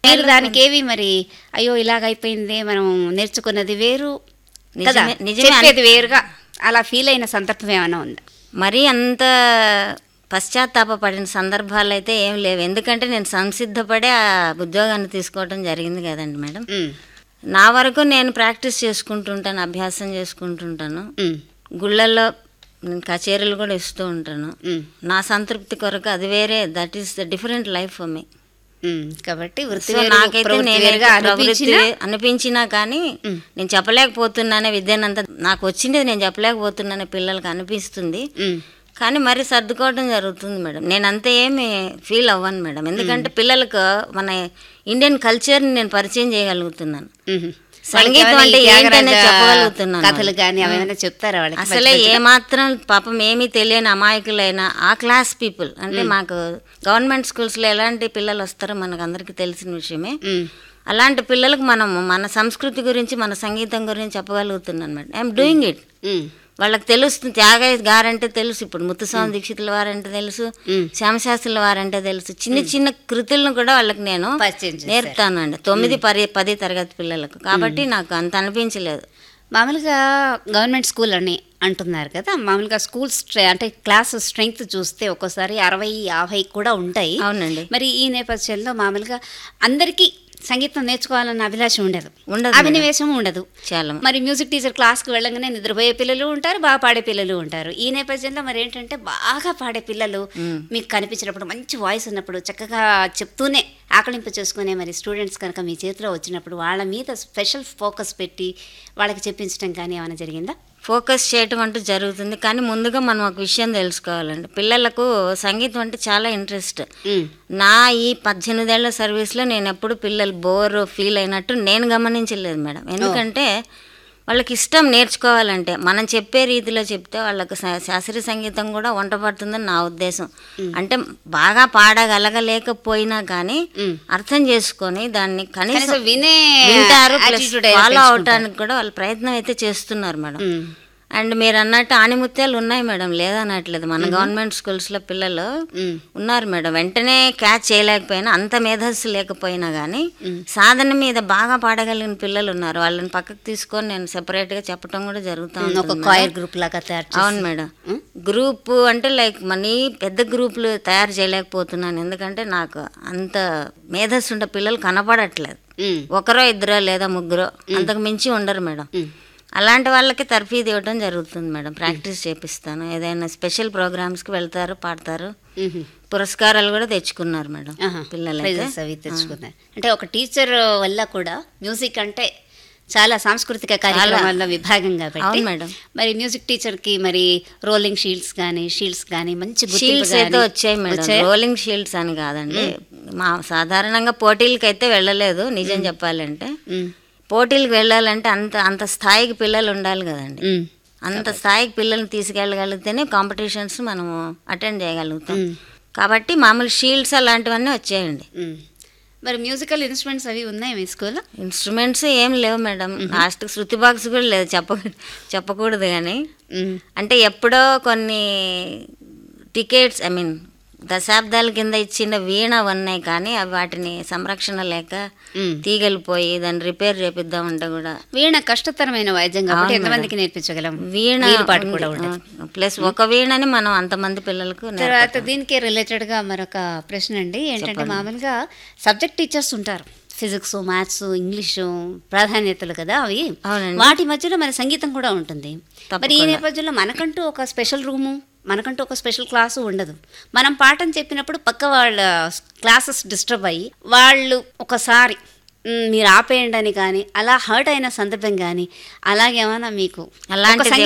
మీరు దానికి ఏవి మరి అయ్యో ఇలాగ అయిపోయింది మనం నేర్చుకున్నది వేరు కదా నిజమే- నిజమే చెప్పేది వేరుగా అలా ఫీల్ అయిన సందర్భం ఏమైనా ఉందా మరీ అంత పశ్చాత్తాపపడిన సందర్భాలు అయితే ఏం లేవు ఎందుకంటే నేను సంసిద్ధపడి ఆ ఉద్యోగాన్ని తీసుకోవడం జరిగింది కదండి మేడం ఉమ్, నా వరకు నేను ప్రాక్టీస్ చేసుకుంటుంటాను అభ్యాసం చేసుకుంటుంటాను ఉమ్, గుళ్ళల్లో నేను కచేరీలు కూడా ఇస్తూ ఉంటాను ఉమ్, నా సంతృప్తి కొరకు అది వేరే that is the different life for me um. కాబట్టి వృత్తి సో వేరు, నాకైతే ప్రవృత్తి నేను వేరుగా అనిపించినా అనిపించినా కానీ నేను చెప్పలేకపోతున్నానే విద్యనంతా నాకు వచ్చింది నేను చెప్పలేకపోతున్నానే పిల్లలకి అనిపిస్తుంది ఉమ్, కానీ మరి సర్దుకోవడం జరుగుతుంది మేడం నేను అంత ఏమి ఫీల్ అవ్వను మేడం ఎందుకంటే పిల్లలకు మన ఇండియన్ కల్చర్ని నేను పరిచయం చేయగలుగుతున్నాను ఉమ్. సంగీతం వాళ్ళకి అంటే ఏమైనా ఏంటనే త్యాగరాజ చెప్పగలుగుతున్నాను కథలు కానీ అవేమైనా చెప్తారా వాళ్ళకి అసలే ఏమాత్రం పాపం ఏమీ తెలియని అమాయకులైన ఆ క్లాస్ పీపుల్ అంటే మాకు గవర్నమెంట్ స్కూల్స్లో ఎలాంటి పిల్లలు వస్తారో మనకు అందరికీ తెలిసిన విషయమే ఉమ్, అలాంటి పిల్లలకు మనం మన సంస్కృతి గురించి మన సంగీతం గురించి చెప్పగలుగుతున్నాను madam I'm doing it um, వాళ్ళకి తెలుస్తుంది త్యాగయ్య గారంటే తెలుసు ఇప్పుడు ముత్తుస్వామి దీక్షితుల వారంటే తెలుసు మ్. శ్యామశాస్త్రుల వారంటే తెలుసు చిన్న చిన్న కృతులను కూడా వాళ్ళకి నేను పరిచయం చేశారు. నేర్పుతానండి తొమ్మిది పది పది తరగతి పిల్లలకు కాబట్టి నాకు అంత అనిపించలేదు మామూలుగా గవర్నమెంట్ స్కూల్ అని అంటున్నారు కదా మామూలుగా స్కూల్ స్ట్రె అంటే క్లాస్ స్ట్రెంగ్త్ చూస్తే ఒక్కోసారి అరవై యాభై కూడా ఉంటాయి అవునండి మరి ఈ నేపథ్యంలో మామూలుగా అందరికీ సంగీతం నేర్చుకోవాలన్న అభిలాషం ఉండదు ఉండదు అభినవేశం ఉండదు చాలా మరి మ్యూజిక్ టీచర్ క్లాస్కి వెళ్ళగానే నిద్రపోయే పిల్లలు ఉంటారు బాగా పాడే పిల్లలు ఉంటారు ఈ నేపథ్యంలో మరి ఏంటంటే బాగా పాడే పిల్లలు మీకు కనిపించినప్పుడు మంచి వాయిస్ ఉన్నప్పుడు చక్కగా చెప్తూనే ఆకలింపు చేసుకునే మరి స్టూడెంట్స్ కనుక మీ చేతిలో వచ్చినప్పుడు వాళ్ళ మీద స్పెషల్ ఫోకస్ పెట్టి వాళ్ళకి చెప్పించడం కానీ ఏమైనా జరిగిందా ఫోకస్ చేయటం అంటూ జరుగుతుంది కానీ ముందుగా మనం ఒక విషయం తెలుసుకోవాలండి పిల్లలకు సంగీతం అంటే చాలా ఇంట్రెస్ట్ ఉమ్, నా ఈ పద్దెనిమిదేళ్ల సర్వీస్లో నేను ఎప్పుడు పిల్లలు బోర్ ఫీల్ అయినట్టు నేను గమనించలేదు మేడం ఎందుకంటే వాళ్ళకి ఇష్టం నేర్చుకోవాలంటే మనం చెప్పే రీతిలో చెప్తే వాళ్ళకు శా- శాస్త్రీయ సంగీతం కూడా వంట పడుతుందని నా ఉద్దేశం అంటే బాగా పాడగలగలేకపోయినా కానీ ఉమ్. అర్థం చేసుకొని దాన్ని కనీసం కనీసం వినే వింటారు attitude అయినా ఫాలో పెంచుకుంటారు. అవటానికి కూడా వాళ్ళు ప్రయత్నం అయితే చేస్తున్నారు మేడం ఉమ్, అండ్ మీరు అన్నట్టు ఆణిముత్యాలు ఉన్నాయి మేడం లేదనట్లేదు మన గవర్నమెంట్ స్కూల్స్లో పిల్లలు ఉమ్, ఉన్నారు మేడం వెంటనే క్యాచ్ చేయలేకపోయినా అంత మేధస్సు లేకపోయినా కానీ సాధన మీద బాగా పాడగలిగిన పిల్లలు ఉన్నారు వాళ్ళని పక్కకు తీసుకొని నేను సెపరేట్గా చెప్పడం కూడా జరుగుతూ ఉమ్, ఒక ఉంటుంది కాయర్ గ్రూప్ లాగా తయారు చేసి అవును మేడం గ్రూప్ అంటే లైక్ మనీ పెద్ద గ్రూపులు తయారు చేయలేకపోతున్నాను ఎందుకంటే నాకు అంత మేధస్సు ఉండే పిల్లలు కనపడట్లేదు ఉమ్, ఒకరో ఇద్దరో లేదా ముగ్గురో అంతకు మించి ఉండరు మేడం ఉమ్, అలాంటి వాళ్ళకి తర్ఫీదు ఇవ్వడం జరుగుతుంది మేడం ప్రాక్టీస్ చేపిస్తాను ఏదైనా స్పెషల్ ప్రోగ్రామ్స్కి వెళ్తారు పాడతారు ఉమ్. పురస్కారాలు కూడా తెచ్చుకున్నారు మేడం ఆహా, పిల్లలైతే prizes అవి తెచ్చుకున్నారు అంటే ఒక టీచర్ వల్ల కూడా మ్యూజిక్ అంటే చాలా సాంస్కృతిక కార్యక్రమాల్లో విభాగం కాబట్టి అవును మేడం. మరి మ్యూజిక్ టీచర్ కి మరి రోలింగ్ షీల్డ్స్ కానీ షీల్డ్స్ కానీ మంచి గుర్తింపు షీల్డ్స్ అయితే గానీ వచ్చాయి మేడం వచ్చాయా? రోలింగ్ షీల్డ్స్ అని కాదండి మా సాధారణంగా పోటీలకి అయితే వెళ్ళలేదు నిజం చెప్పాలంటే ఉమ్, పోటీలకు వెళ్ళాలంటే అంత అంత స్థాయికి పిల్లలు ఉండాలి కదండి ఉమ్, అంత స్థాయికి పిల్లల్ని తీసుకెళ్ళగలిగితేనే కాంపిటీషన్స్ మనము అటెండ్ చేయగలుగుతాం ఉమ్, కాబట్టి మామూలు షీల్డ్స్ అలాంటివన్నీ వచ్చాయండి ఉమ్. మరి మ్యూజికల్ ఇన్స్ట్రుమెంట్స్ అవి ఉన్నాయి మీ స్కూల్లో ఇన్స్ట్రుమెంట్స్ ఏం లేవు మేడం లాస్ట్ శృతి బాక్స్ కూడా లేదు చెప్ప చెప్పకూడదు కానీ ఉమ్, అంటే ఎప్పుడో కొన్ని టికెట్స్ ఐ మీన్ దశాబ్దాల కింద ఇచ్చిన వీణ ఉన్నాయి కానీ అవి వాటిని సంరక్షణ లేక ఉమ్. తీగలిపోయి దాన్ని రిపేర్ చేపిద్దామంటే కూడా వీణ కష్టతరమైన వాయిద్యం కాబట్టి అవును ఎంతమందికి నేర్పించగలం వీణ వీలుపాటు కూడా ఉండదు ప్లస్ ఒక వీణని మనం అంతమంది పిల్లలకు నేర్ప- తర్వాత దీనికి రిలేటెడ్ గా మరొక ప్రశ్న అండి ఏంటంటే మామూలుగా సబ్జెక్ట్ టీచర్స్ ఉంటారు ఫిజిక్స్ మ్యాథ్స్ ఇంగ్లీషు ప్రాధాన్యతలు కదా అవి అవునండి. వాటి మధ్యలో మన సంగీతం కూడా ఉంటుంది మరి ఈ తప్పకుండా. నేపథ్యంలో మనకంటూ ఒక స్పెషల్ రూము మనకంటూ ఒక స్పెషల్ క్లాసు ఉండదు మనం పాఠం చెప్పినప్పుడు పక్క వాళ్ళ క్లాసెస్ డిస్టర్బ్ అయ్యి వాళ్ళు ఒకసారి "మ్, మీరు ఆపేయండి అని కానీ అలా హర్ట్ అయిన సందర్భం కానీ అలాగేమైనా మీకు అలాంటిది ఒక సంగీత